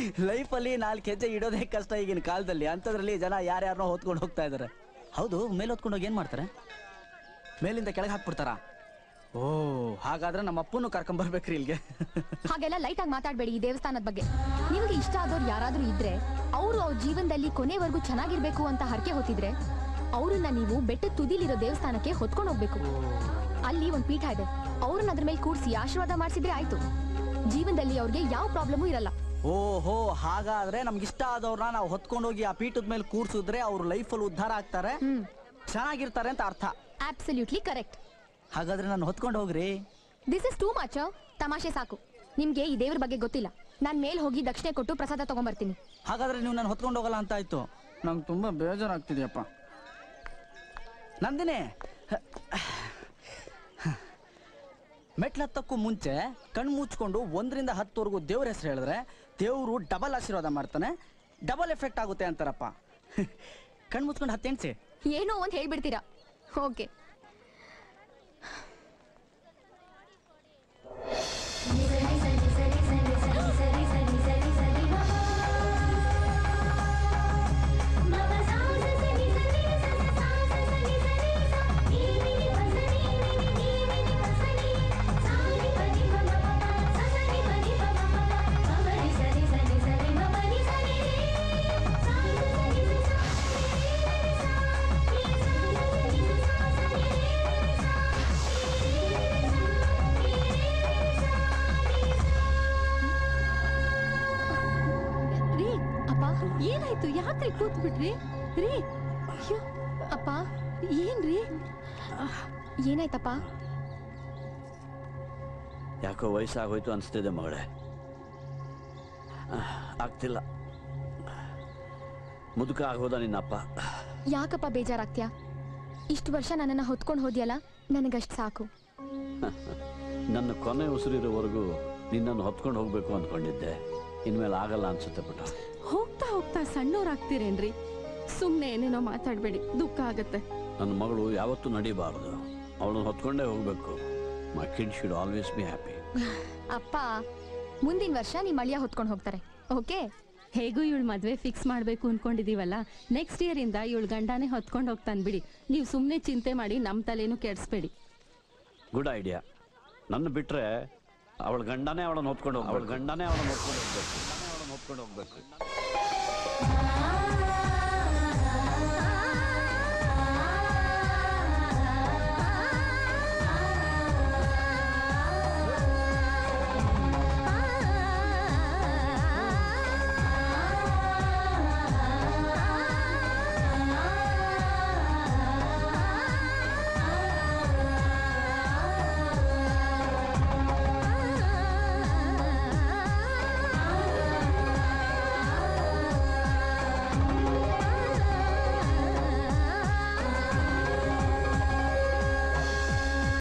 ಲೈಫಲ್ಲಿ ನಾಲ್ಕು ಹೆಜ್ಜೆ ಇಡೋದೇ ಕಷ್ಟ ಈಗಿನ ಕಾಲದಲ್ಲಿ ಅಂಥದ್ರಲ್ಲಿ ಜನ ಯಾರ್ಯಾರನ್ನೋ ಹೊತ್ಕೊಂಡು ಹೋಗ್ತಾ ಇದ್ದಾರೆ ಹೌದು ಮೇಲೆ ಹೊತ್ಕೊಂಡು ಹೋಗಿ ಏನು ಮಾಡ್ತಾರೆ ಮೇಲಿಂದ ಕೆಳಗೆ ಹಾಕ್ಬಿಡ್ತಾರಾ ಓ ಹಾಗಾದ್ರೆ ನಮ್ಮ ಅಪ್ಪನೂ ಕರ್ಕೊಂಬರ್ಬೇಕ್ರಿ ಇಲ್ಲಿಗೆ ಹಾಗೆಲ್ಲ ಲೈಟ್ ಆಗಿ ಮಾತಾಡಬೇಡಿ ಈ ದೇವಸ್ಥಾನದ ಬಗ್ಗೆ ನಿಮಗೆ ಇಷ್ಟ ಆದವ್ರು ಯಾರಾದ್ರೂ ಇದ್ರೆ ಅವರು ಅವ್ರ ಜೀವನದಲ್ಲಿ ಕೊನೆವರೆಗೂ ಚೆನ್ನಾಗಿರ್ಬೇಕು ಅಂತ ಹರಕೆ ಹೊತ್ತಿದ್ರೆ ಅವ್ರನ್ನ ನೀವು ಬೆಟ್ಟದ ತುದಿಲಿರೋ ದೇವಸ್ಥಾನಕ್ಕೆ ಹೊತ್ಕೊಂಡು ಹೋಗ್ಬೇಕು ಅಲ್ಲಿ ಒಂದ್ ಪೀಠ ಇದೆ ಅವ್ರನ್ನ ಅದ್ರ ಮೇಲೆ ಕೂರಿಸಿ ಆಶೀರ್ವಾದ ಮಾಡಿಸಿದ್ರೆ ಆಯ್ತು ಜೀವನದಲ್ಲಿ ಅವ್ರಿಗೆ ಯಾವ ಪ್ರಾಬ್ಲಮೂ ಇರಲ್ಲ ಓಹೋ ಹಾಗಾದ್ರೆ ನಮ್ಗೆ ಇಷ್ಟ ಆದವ್ರನ್ನ ನಾವು ಹೊತ್ಕೊಂಡು ಹೋಗಿ ಆ ಪೀಠದ ಮೇಲೆ ಕೂರ್ಸಿದ್ರೆ ಅವ್ರ ಲೈಫಲ್ಲಿ ಉದ್ಧಾರ ಆಗ್ತಾರೆ ಹ್ಮ್ ಚೆನ್ನಾಗಿರ್ತಾರೆ ಅಂತ ಅರ್ಥ ಆಬ್ಸಲ್ಯೂಟ್ಲಿ ಕರೆಕ್ಟ್ ಹಾಗಾದ್ರೆ ನಾನು ಹೊತ್ಕೊಂಡು ಹೋಗ್ರಿ ದಿಸ್ ಇಸ್ ಟೂ ಮಚ್ ತಮಾಷೆ ಸಾಕು ನಿಮ್ಗೆ ಈ ದೇವ್ರ ಬಗ್ಗೆ ಗೊತ್ತಿಲ್ಲ ನಾನ್ ಮೇಲ್ ಹೋಗಿ ದಕ್ಷಿಣೆ ಕೊಟ್ಟು ಪ್ರಸಾದ ತಗೊಂಬರ್ತೀನಿ ಹಾಗಾದ್ರೆ ನೀವು ನಾನು ಹೊತ್ಕೊಂಡು ಹೋಗಲ್ಲ ಅಂತ ಆಯ್ತು ನಂಗೆ ತುಂಬಾ ಬೇಜಾರಾಗ್ತಿದೆಯಪ್ಪ ನಂದಿನಿ ಮೆಟ್ಲು ಹತ್ತಕ್ಕೂ ಮುಂಚೆ ಕಣ್ಣು ಮುಚ್ಕೊಂಡು ಒಂದರಿಂದ ಹತ್ತುವರೆಗೂ ದೇವ್ರ ಹೆಸರು ಹೇಳಿದ್ರೆ ದೇವರು ಡಬಲ್ ಆಶೀರ್ವಾದ ಮಾಡ್ತಾನೆ ಡಬಲ್ ಎಫೆಕ್ಟ್ ಆಗುತ್ತೆ ಅಂತಾರಪ್ಪ ಕಣ್ಣು ಮುಚ್ಕೊಂಡು ಹತ್ತೆಣ್ಸಿ ಏನೋ ಒಂದ್ ಹೇಳ್ಬಿಡ್ತೀರಾ ಓಕೆ ರೀ ಅಪ್ಪ ಏನಾಯ್ತು ಯಾಕ್ರಿ ಕೂತ್ ಬಿಟ್ರಿ ರೀ ಅಯ್ಯೋ ಅಪ್ಪ ಏನ್ರಿ ಏನಾಯ್ತಪ್ಪ ಯಾಕೋ ವಯಸ್ಸಾಗೋಯ್ತು ಅನಿಸ್ತಿದೆ ಮಗಳೇ ಆಹ್, ಆಗ್ತಿಲ್ಲ ಮುದುಕ ಆಗೋದ ನಿನ್ನಪ್ಪ ಯಾಕಪ್ಪ ಬೇಜಾರಾಗ್ತ್ಯಾ ಇಷ್ಟು ವರ್ಷ ನನ್ನನ್ನ ಹೊತ್ಕೊಂಡು ಹೋದ್ಯಲ್ಲ ನನಗಷ್ಟು ಸಾಕು ನನ್ನ ಕೊನೆ ಉಸಿರಿರೋವರೆಗೂ ನಿನ್ನನ್ನು ಹೊತ್ಕೊಂಡು ಹೋಗ್ಬೇಕು ಅಂದ್ಕೊಂಡಿದ್ದೆ ಇನ್ಮೇಲೆ ಆಗಲ್ಲ ಅನ್ಸುತ್ತೆ ಬಿಟ್ಟು ಹೋಗ್ತಾ ಹೋಗ್ತಾ ಸಣ್ಣವ್ರಾಗ್ತೀರೇನ್ರಿ ಸುಮ್ನೆ ಏನೇನೋ ಮಾತಾಡ್ಬೇಡಿ ದುಃಖ ಆಗತ್ತೆ ನನ್ನ ಮಗಳು ಯಾವತ್ತೂ ನಡಿಬಾರದು ಅವಳನ್ನು ಹೊತ್ಕೊಂಡೇ ಹೋಗ್ಬೇಕು my kid should always be happy ಅಪ್ಪ ಮುಂದಿನ ವರ್ಷ ನಿಮ್ಮ ಅಳಿಯ ಹೊತ್ಕೊಂಡು ಹೋಗ್ತಾರೆ ಓಕೆ ಹೇಗೂ ಇವಳು ಮದ್ವೆ ಫಿಕ್ಸ್ ಮಾಡ್ಬೇಕು ಅನ್ಕೊಂಡಿದೀವಲ್ಲ ನೆಕ್ಸ್ಟ್ ಇಯರ್ ಇಂದ ಇವಳು ಗಂಡನೇ ಹೊತ್ಕೊಂಡು ಹೋಗ್ತಾನ್ ಬಿಡಿ ನೀವು ಸುಮ್ನೆ ಚಿಂತೆ ಮಾಡಿ ನಮ್ ತಲೆನೂ ಕೆಡಿಸ್ಬೇಡಿ ಗುಡ್ ಐಡಿಯಾ ನನ್ನ ಬಿಟ್ರೆ ಅವಳ ಗಂಡನೇ ಅವಳನ್ನು ಹೊತ್ಕೊಂಡು ಹೋಗ್ಬೇಕು ಅವಳ ಗಂಡನೇ ಅವಳನ್ನು ಹೊತ್ಕೊಂಡು ಹೋಗ್ಬೇಕು ಅವಳನ್ನು ಹೊತ್ಕೊಂಡು ಹೋಗ್ಬೇಕು ಆ